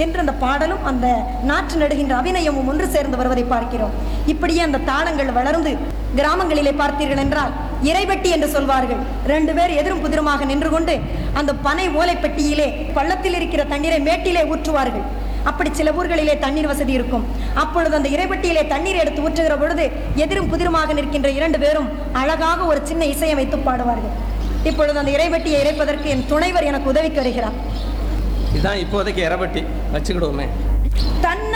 என்று அந்த பாடலும் அந்த நாற்று நடுகின்ற அபிநயமும் ஒன்று சேர்ந்து வருவதை பார்க்கிறோம் இப்படியே அந்த தாளங்கள் வளர்ந்து கிராமங்களிலே பார்த்தீர்கள் என்றால் இறைவெட்டி என்று சொல்வார்கள் ரெண்டு பேர் எதிரும் புதிருமாக நின்று கொண்டு அந்த பனை ஓலைப்பெட்டியிலே பள்ளத்தில் இருக்கிற தண்ணீரை மேட்டிலே ஊற்றுவார்கள் அப்படி சில ஊர்களிலே தண்ணீர் வசதி இருக்கும் அப்பொழுது அந்த இறைவெட்டியிலே தண்ணீர் எடுத்து ஊற்றுகிற பொழுது எதிரும் புதிருமாக நிற்கின்ற இரண்டு பேரும் அழகாக ஒரு சின்ன இசையமைத்து பாடுவார்கள் இப்பொழுது அந்த இறைவெட்டியை இறைப்பதற்கு என் துணைவர் எனக்கு உதவிக்கு வருகிறார் இதுதான் இப்போதைக்கு இறவட்டி வச்சுக்கிடுவோமே தன்ன